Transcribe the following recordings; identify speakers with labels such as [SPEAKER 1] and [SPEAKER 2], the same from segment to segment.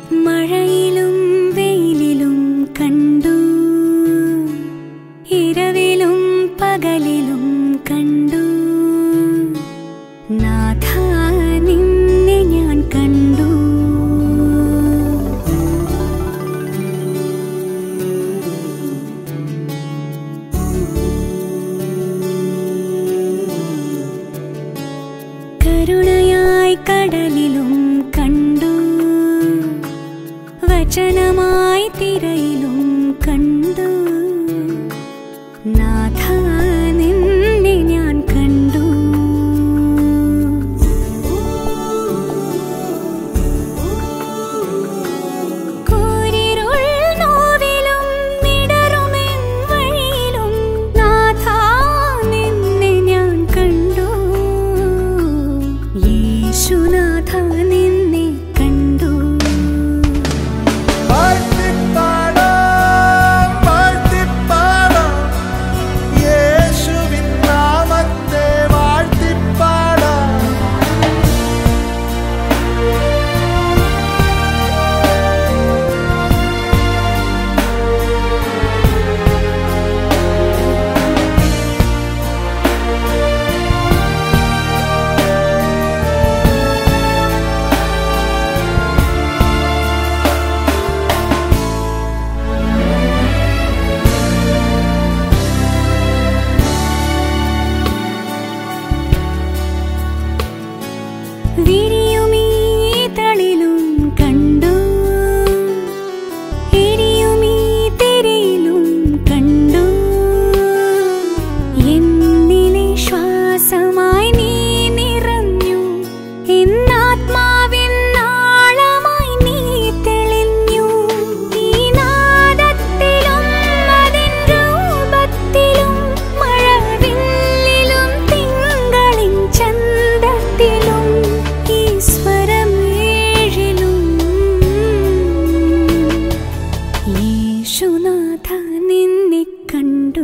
[SPEAKER 1] മഴയിലും വെയിലിലും കണ്ടു ഇരവിലും പകലിലും കണ്ടു നാഥ നിന്നെ ഞാൻ കണ്ടു കരുണയായി കടലിലും കണ്ടു വചനമായി തിരയിലും കണ്ടു നാഥ നിന്നെ ഞാൻ കണ്ടു കൂരിരുൾ നോവിലും മിടറുമെൻ വഴിയിലും നാഥ നിന്നെ ഞാൻ കണ്ടു യേശുനാഥ നിന്നെ കണ്ടു
[SPEAKER 2] വാഴ്ത്തിപ്പാടാം, വാഴ്ത്തിപ്പാടാം. യേശുവിൻ നാമത്തെ വാഴ്ത്തിപ്പാടാം.
[SPEAKER 1] വിരിയുമീ തളിലും കണ്ടു എരിയുമീ തിരയിലും കണ്ടു എന്നിലെ ശ്വാസമായി നീ നിറഞ്ഞു എന്നാത്മാവിൻ നാളമായി നീ തെളിഞ്ഞു ഈ നാദത്തിലും അതിൻ രൂപത്തിലും മഴവില്ലിലും തിങ്കളിൻ ചന്തത്തിലും ഈ സ്വരം ഏഴിലും യേശുനാഥ നിന്നെ കണ്ടു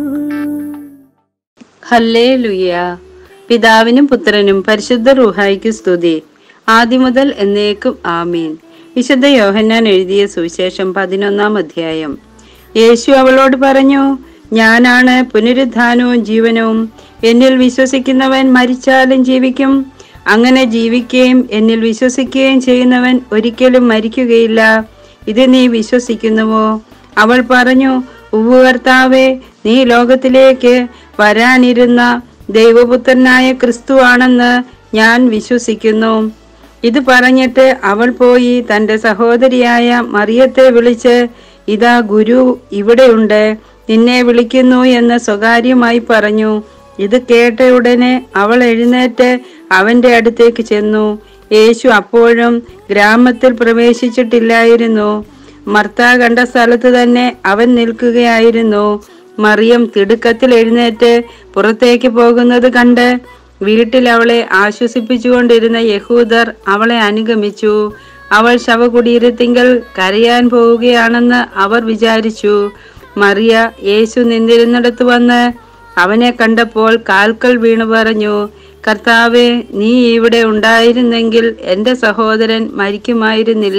[SPEAKER 3] ഹല്ലേ ലുയ പിതാവിനും പുത്രനും പരിശുദ്ധ റൂഹായിക്ക് സ്തുതി ആദ്യം മുതൽ എന്നേക്കും ആമീൻ വിശുദ്ധ യോഹന്നാൻ എഴുതിയ സുവിശേഷം പതിനൊന്നാം അധ്യായം യേശു അവളോട് പറഞ്ഞു ഞാനാണ് പുനരുദ്ധാനവും ജീവനവും എന്നിൽ വിശ്വസിക്കുന്നവൻ മരിച്ചാലും ജീവിക്കും അങ്ങനെ ജീവിക്കുകയും എന്നിൽ വിശ്വസിക്കുകയും ചെയ്യുന്നവൻ ഒരിക്കലും മരിക്കുകയില്ല ഇത് നീ വിശ്വസിക്കുന്നുവോ അവൾ പറഞ്ഞു ഉവ്വ് കർത്താവേ നീ ലോകത്തിലേക്ക് വരാനിരുന്ന ദൈവപുത്രനായ ക്രിസ്തു ആണെന്ന് ഞാൻ വിശ്വസിക്കുന്നു ഇത് പറഞ്ഞിട്ട് അവൾ പോയി തന്റെ സഹോദരിയായ മറിയത്തെ വിളിച്ച് ഇതാ ഗുരു ഇവിടെയുണ്ട് നിന്നെ വിളിക്കുന്നു എന്ന് സ്വകാര്യമായി പറഞ്ഞു ഇത് കേട്ട ഉടനെ അവൾ എഴുന്നേറ്റ് അവന്റെ അടുത്തേക്ക് ചെന്നു യേശു അപ്പോഴും ഗ്രാമത്തിൽ പ്രവേശിച്ചിട്ടില്ലായിരുന്നു മർത്ത കണ്ട സ്ഥലത്ത് തന്നെ അവൻ നിൽക്കുകയായിരുന്നു മറിയം തിടുക്കത്തിൽ എഴുന്നേറ്റ് പുറത്തേക്ക് പോകുന്നത് കണ്ട് വീട്ടിൽ അവളെ ആശ്വസിപ്പിച്ചുകൊണ്ടിരുന്ന യഹൂദർ അവളെ അനുഗമിച്ചു അവൾ ശവകുടീരത്തിങ്കൽ കരയാൻ പോവുകയാണെന്ന് അവർ വിചാരിച്ചു മറിയ യേശു നിന്നിരുന്നിടത്ത് വന്ന് അവനെ കണ്ടപ്പോൾ കാൽക്കൽ വീണു പറഞ്ഞു കർത്താവെ നീ ഇവിടെ ഉണ്ടായിരുന്നെങ്കിൽ എൻ്റെ സഹോദരൻ മരിക്കുമായിരുന്നില്ല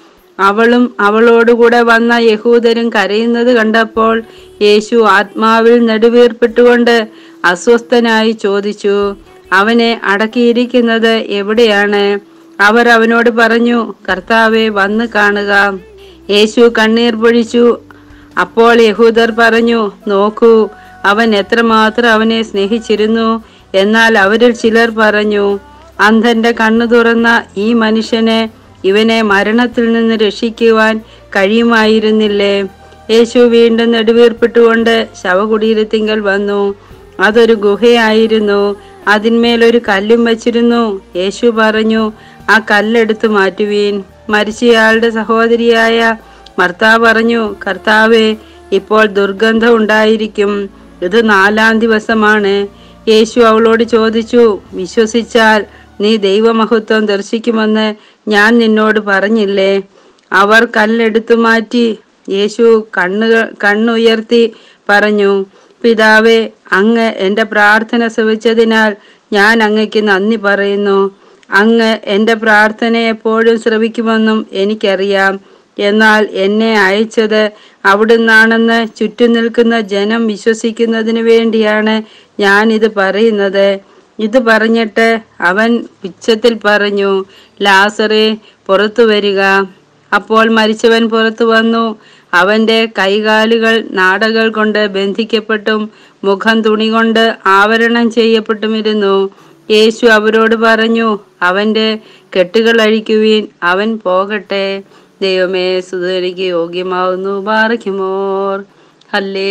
[SPEAKER 3] അവളും അവളോടുകൂടെ വന്ന യഹൂദരും കരയുന്നത് കണ്ടപ്പോൾ യേശു ആത്മാവിൽ നെടുവീർപ്പിട്ടുകൊണ്ട് അസ്വസ്ഥനായി ചോദിച്ചു അവനെ അടക്കിയിരിക്കുന്നത് എവിടെയാണ് അവർ അവനോട് പറഞ്ഞു കർത്താവെ വന്ന് കാണുക യേശു കണ്ണീർ പൊഴിച്ചു അപ്പോൾ യഹൂദർ പറഞ്ഞു നോക്കൂ അവൻ എത്രമാത്രം അവനെ സ്നേഹിച്ചിരുന്നു എന്നാൽ അവരിൽ ചിലർ പറഞ്ഞു അന്ധന്റെ കണ്ണു തുറന്ന ഈ മനുഷ്യനെ ഇവനെ മരണത്തിൽ നിന്ന് രക്ഷിക്കുവാൻ കഴിയുമായിരുന്നില്ലേ യേശു വീണ്ടും നെടുവീർപ്പിട്ടുകൊണ്ട് ശവകുടീരത്തിങ്കൽ വന്നു അതൊരു ഗുഹയായിരുന്നു അതിന്മേലൊരു കല്ലും വച്ചിരുന്നു യേശു പറഞ്ഞു ആ കല്ലെടുത്ത് മാറ്റുവീൻ മരിച്ചയാളുടെ സഹോദരിയായ മർത്താ പറഞ്ഞു കർത്താവെ ഇപ്പോൾ ദുർഗന്ധം ഉണ്ടായിരിക്കും ഇത് നാലാം ദിവസമാണ് യേശു അവളോട് ചോദിച്ചു വിശ്വസിച്ചാൽ നീ ദൈവമഹത്വം ദർശിക്കുമെന്ന് ഞാൻ നിന്നോട് പറഞ്ഞില്ലേ അവർ കല്ലെടുത്തു മാറ്റി യേശു കണ്ണുകൾ കണ്ണുയർത്തി പറഞ്ഞു പിതാവേ അങ്ങ് എൻ്റെ പ്രാർത്ഥന ശ്രവിച്ചതിനാൽ ഞാൻ അങ്ങയ്ക്ക് നന്ദി പറയുന്നു അങ്ങ് എൻ്റെ പ്രാർത്ഥന എപ്പോഴും ശ്രവിക്കുമെന്നും എനിക്കറിയാം എന്നാൽ എന്നെ അയച്ചത് അവിടുന്നാണെന്ന് ചുറ്റും നിൽക്കുന്ന ജനം വിശ്വസിക്കുന്നതിന് വേണ്ടിയാണ് ഞാൻ ഇത് പറയുന്നത് ഇത് പറഞ്ഞിട്ട് അവൻ ഉച്ചത്തിൽ പറഞ്ഞു ലാസറെ പുറത്തു വരിക അപ്പോൾ മരിച്ചവൻ പുറത്തു വന്നു അവന്റെ കൈകാലുകൾ നാടകൾ കൊണ്ട് ബന്ധിക്കപ്പെട്ടും മുഖം തുണി കൊണ്ട് ആവരണം ചെയ്യപ്പെട്ടുമിരുന്നു യേശു അവരോട് പറഞ്ഞു അവന്റെ കെട്ടുകൾ അഴിക്കുവീൻ അവൻ പോകട്ടെ ദൈവമേ സുതരിക്ക് യോഗ്യമാവുന്നു ബാറയ്ക്കുമോർ ഹല്ലേ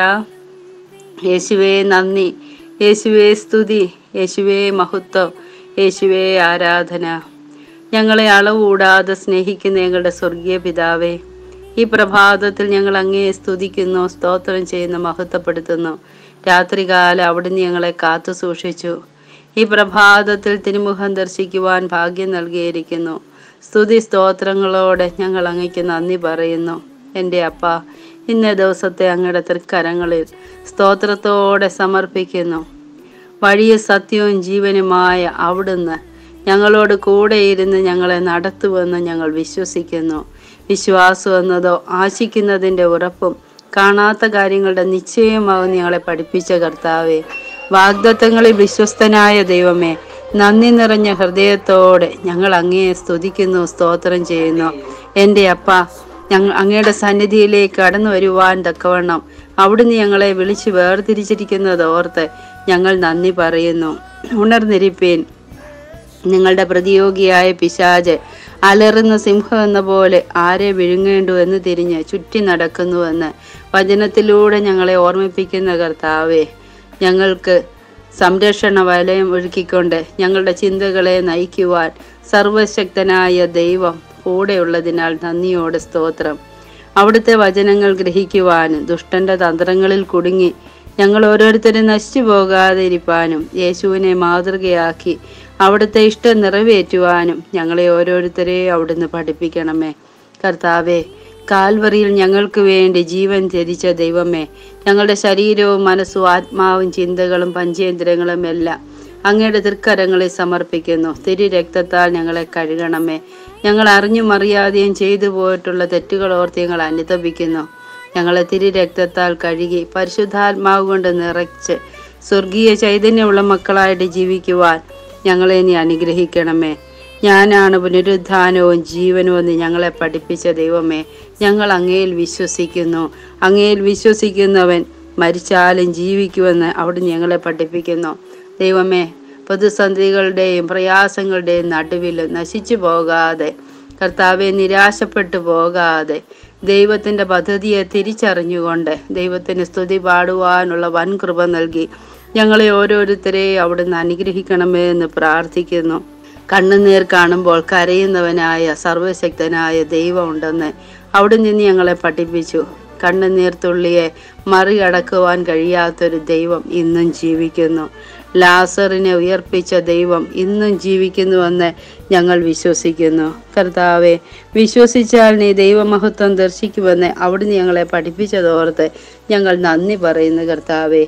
[SPEAKER 3] യേശുവേ നന്ദി യേശുവേ സ്തുതി യേശുവേ മഹത്വം യേശുവേ ആരാധന ഞങ്ങളെ അളവുകൂടാതെ സ്നേഹിക്കുന്ന ഞങ്ങളുടെ സ്വർഗീയ പിതാവേ ഈ പ്രഭാതത്തിൽ ഞങ്ങൾ അങ്ങയെ സ്തുതിക്കുന്നു സ്തോത്രം ചെയ്യുന്നു മഹത്വപ്പെടുത്തുന്നു രാത്രികാലം അവിടുന്ന് ഞങ്ങളെ കാത്തു സൂക്ഷിച്ചു ഈ പ്രഭാതത്തിൽ തിരുമുഖം ദർശിക്കുവാൻ ഭാഗ്യം നൽകിയിരിക്കുന്നു സ്തുതി സ്തോത്രങ്ങളോടെ ഞങ്ങൾ അങ്ങയ്ക്ക് നന്ദി പറയുന്നു എൻ്റെ അപ്പ ഇന്നേ ദിവസത്തെ അങ്ങയുടെ തൃക്കരങ്ങളിൽ സ്തോത്രത്തോടെ സമർപ്പിക്കുന്നു വഴിയും സത്യവും ജീവനുമായ അവിടുന്ന് ഞങ്ങളോട് കൂടെ ഇരുന്ന് ഞങ്ങളെ നടത്തുമെന്ന് ഞങ്ങൾ വിശ്വസിക്കുന്നു വിശ്വാസം എന്നതോ ആശിക്കുന്നതിൻ്റെ ഉറപ്പും കാണാത്ത കാര്യങ്ങളുടെ നിശ്ചയമാവും ഞങ്ങളെ പഠിപ്പിച്ച കർത്താവെ വാഗ്ദത്തങ്ങളിൽ വിശ്വസ്തനായ ദൈവമേ നന്ദി നിറഞ്ഞ ഹൃദയത്തോടെ ഞങ്ങൾ അങ്ങയെ സ്തുതിക്കുന്നു സ്തോത്രം ചെയ്യുന്നു എൻ്റെ അപ്പ ഞങ്ങൾ അങ്ങയുടെ സന്നിധിയിലേക്ക് കടന്നു വരുവാൻ തക്കവണ്ണം അവിടുന്ന് ഞങ്ങളെ വിളിച്ച് വേർതിരിച്ചിരിക്കുന്നത് ഓർത്ത് ഞങ്ങൾ നന്ദി പറയുന്നു ഉണർന്നിരിപ്പീൻ നിങ്ങളുടെ പ്രതിയോഗിയായ പിശാജ് അലറുന്ന സിംഹം എന്ന പോലെ ആരെ വിഴുങ്ങേണ്ടു എന്ന് തിരിഞ്ഞ് ചുറ്റി നടക്കുന്നുവെന്ന് വചനത്തിലൂടെ ഞങ്ങളെ ഓർമ്മിപ്പിക്കുന്ന കർത്താവേ ഞങ്ങൾക്ക് സംരക്ഷണ വലയം ഒരുക്കിക്കൊണ്ട് ഞങ്ങളുടെ ചിന്തകളെ നയിക്കുവാൻ സർവശക്തനായ ദൈവം കൂടെയുള്ളതിനാൽ നന്ദിയോടെ സ്തോത്രം അവിടുത്തെ വചനങ്ങൾ ഗ്രഹിക്കുവാനും ദുഷ്ടന്റെ തന്ത്രങ്ങളിൽ കുടുങ്ങി ഞങ്ങൾ ഓരോരുത്തരും നശിച്ചു പോകാതെ ഇരിപ്പാനും യേശുവിനെ മാതൃകയാക്കി അവിടുത്തെ ഇഷ്ടം നിറവേറ്റുവാനും ഞങ്ങളെ ഓരോരുത്തരെ അവിടുന്ന് പഠിപ്പിക്കണമേ കർത്താവെ കാൽവറിയിൽ ഞങ്ങൾക്ക് വേണ്ടി ജീവൻ ത്യജിച്ച ദൈവമേ ഞങ്ങളുടെ ശരീരവും മനസ്സും ആത്മാവും ചിന്തകളും പഞ്ചേന്ദ്രങ്ങളും എല്ലാം അങ്ങയുടെ തൃക്കരങ്ങളിൽ സമർപ്പിക്കുന്നു തിരി രക്തത്താൽ ഞങ്ങളെ കഴുകണമേ ഞങ്ങൾ അറിഞ്ഞും അറിയാതെയും ചെയ്തു പോയിട്ടുള്ള തെറ്റുകൾ ഓർത്ത് ഞങ്ങൾ അനുതപിക്കുന്നു ഞങ്ങളെ തിരി രക്തത്താൽ കഴുകി പരിശുദ്ധാത്മാവ് കൊണ്ട് നിറച്ച് സ്വർഗീയ ചൈതന്യമുള്ള മക്കളായിട്ട് ജീവിക്കുവാൻ ഞങ്ങളെ നീ അനുഗ്രഹിക്കണമേ ഞാനാണ് പുനരുദ്ധാനവും ജീവനും എന്ന് ഞങ്ങളെ പഠിപ്പിച്ച ദൈവമേ ഞങ്ങൾ അങ്ങയിൽ വിശ്വസിക്കുന്നു അങ്ങയിൽ വിശ്വസിക്കുന്നവൻ മരിച്ചാലും ജീവിക്കുമെന്ന് അവിടുന്ന് ഞങ്ങളെ പഠിപ്പിക്കുന്നു ദൈവമേ പ്രതിസന്ധികളുടെയും പ്രയാസങ്ങളുടെയും നടുവിൽ നശിച്ചു പോകാതെ കർത്താവെ നിരാശപ്പെട്ടു പോകാതെ ദൈവത്തിൻ്റെ പദ്ധതിയെ തിരിച്ചറിഞ്ഞുകൊണ്ട് ദൈവത്തിന് സ്തുതി പാടുവാനുള്ള വൻ കൃപ നൽകി ഞങ്ങളെ ഓരോരുത്തരെയും അവിടുന്ന് അനുഗ്രഹിക്കണമേ എന്ന് പ്രാർത്ഥിക്കുന്നു കണ്ണുനീർ കാണുമ്പോൾ കരയുന്നവനായ സർവശക്തനായ ദൈവമുണ്ടെന്ന് അവിടെ നിന്ന് ഞങ്ങളെ പഠിപ്പിച്ചു കണ്ണുനീർ തുള്ളിയെ മറികടക്കുവാൻ കഴിയാത്തൊരു ദൈവം ഇന്നും ജീവിക്കുന്നു ലാസറിനെ ഉയർപ്പിച്ച ദൈവം ഇന്നും ജീവിക്കുന്നുവെന്ന് ഞങ്ങൾ വിശ്വസിക്കുന്നു കർത്താവെ വിശ്വസിച്ചാൽ നീ ദൈവമഹത്വം ദർശിക്കുമെന്ന് അവിടുന്ന് ഞങ്ങളെ പഠിപ്പിച്ചതോർത്ത് ഞങ്ങൾ നന്ദി പറയുന്നു കർത്താവെ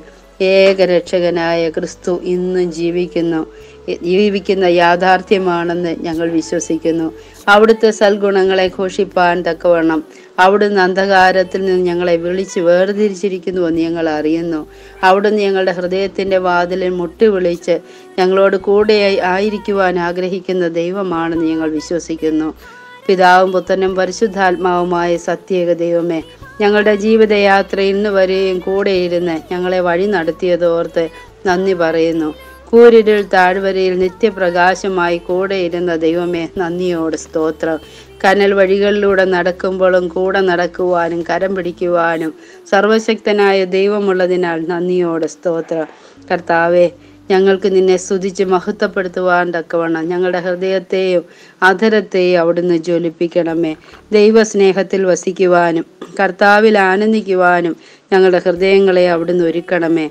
[SPEAKER 3] ഏകരക്ഷകനായ ക്രിസ്തു ഇന്നും ജീവിക്കുന്നു ജീവിക്കുന്ന യാഥാർത്ഥ്യമാണെന്ന് ഞങ്ങൾ വിശ്വസിക്കുന്നു അവിടുത്തെ സൽഗുണങ്ങളെ ഘോഷിപ്പാൻ തക്കവണ്ണം അവിടുന്ന് അന്ധകാരത്തിൽ നിന്ന് ഞങ്ങളെ വിളിച്ച് വേർതിരിച്ചിരിക്കുന്നുവെന്ന് ഞങ്ങൾ അറിയുന്നു അവിടുന്ന് ഞങ്ങളുടെ ഹൃദയത്തിൻ്റെ വാതിലിൽ മുട്ടി വിളിച്ച് ഞങ്ങളോട് കൂടെ ആയിരിക്കുവാൻ ആഗ്രഹിക്കുന്ന ദൈവമാണെന്ന് ഞങ്ങൾ വിശ്വസിക്കുന്നു പിതാവും പുത്രനും പരിശുദ്ധാത്മാവുമായ സത്യേക ദൈവമേ ഞങ്ങളുടെ ജീവിതയാത്ര ഇന്ന് വരെയും കൂടെയിരുന്ന് ഞങ്ങളെ വഴി നടത്തിയതോർത്ത് നന്ദി പറയുന്നു കൂരിരുൾ താഴ്വരയിൽ നിത്യപ്രകാശമായി കൂടെ ഇരുന്ന ദൈവമേ നന്ദിയോട് സ്തോത്രം കനൽ വഴികളിലൂടെ നടക്കുമ്പോഴും കൂടെ നടക്കുവാനും കരം പിടിക്കുവാനും സർവശക്തനായ ദൈവമുള്ളതിനാൽ നന്ദിയോട് സ്തോത്രം കർത്താവെ ഞങ്ങൾക്ക് നിന്നെ സ്തുതിച്ച് മഹത്വപ്പെടുത്തുവാൻ തക്കവണ്ണം ഞങ്ങളുടെ ഹൃദയത്തെയും അധരത്തെയും അവിടുന്ന് ജ്വലിപ്പിക്കണമേ ദൈവസ്നേഹത്തിൽ വസിക്കുവാനും കർത്താവിൽ ആനന്ദിക്കുവാനും ഞങ്ങളുടെ ഹൃദയങ്ങളെ അവിടുന്ന് ഒരുക്കണമേ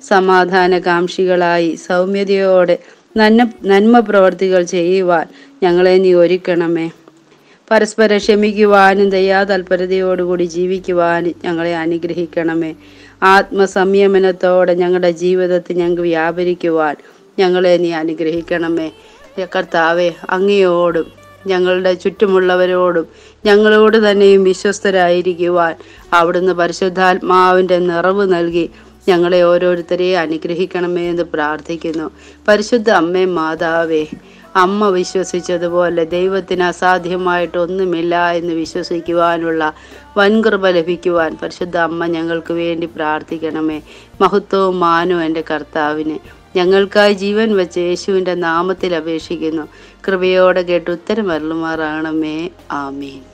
[SPEAKER 3] സമാധാനകാംക്ഷികളായി സൗമ്യതയോടെ നന്മ നന്മ പ്രവർത്തികൾ ചെയ്യുവാൻ ഞങ്ങളെ നീ ഒരുക്കണമേ പരസ്പരം ക്ഷമിക്കുവാനും ദയാതൽപരതയോടുകൂടി ജീവിക്കുവാനും ഞങ്ങളെ അനുഗ്രഹിക്കണമേ ആത്മസംയമനത്തോടെ ഞങ്ങളുടെ ജീവിതത്തിൽ ഞങ്ങൾക്ക് വ്യാപരിക്കുവാൻ ഞങ്ങളെ നീ അനുഗ്രഹിക്കണമേ കർത്താവെ അങ്ങയോടും ഞങ്ങളുടെ ചുറ്റുമുള്ളവരോടും ഞങ്ങളോട് തന്നെയും വിശ്വസ്തരായിരിക്കുവാൻ അവിടുന്ന് പരിശുദ്ധാത്മാവിൻ്റെ നിറവ് നൽകി ഞങ്ങളെ ഓരോരുത്തരെയും അനുഗ്രഹിക്കണമേ എന്ന് പ്രാർത്ഥിക്കുന്നു പരിശുദ്ധ അമ്മേ മാതാവേ അമ്മ വിശ്വസിച്ചതുപോലെ ദൈവത്തിന് അസാധ്യമായിട്ടൊന്നുമില്ല എന്ന് വിശ്വസിക്കുവാനുള്ള വൻകൃപ ലഭിക്കുവാൻ പരിശുദ്ധ അമ്മ ഞങ്ങൾക്ക് വേണ്ടി പ്രാർത്ഥിക്കണമേ മഹത്വവും മാനവും എൻ്റെ കർത്താവിന് ഞങ്ങൾക്കായി ജീവൻ വെച്ച് യേശുവിൻ്റെ നാമത്തിൽ അപേക്ഷിക്കുന്നു കൃപയോടെ കേട്ട് ഉത്തരമരുളുമാറാകണമേ ആമീൻ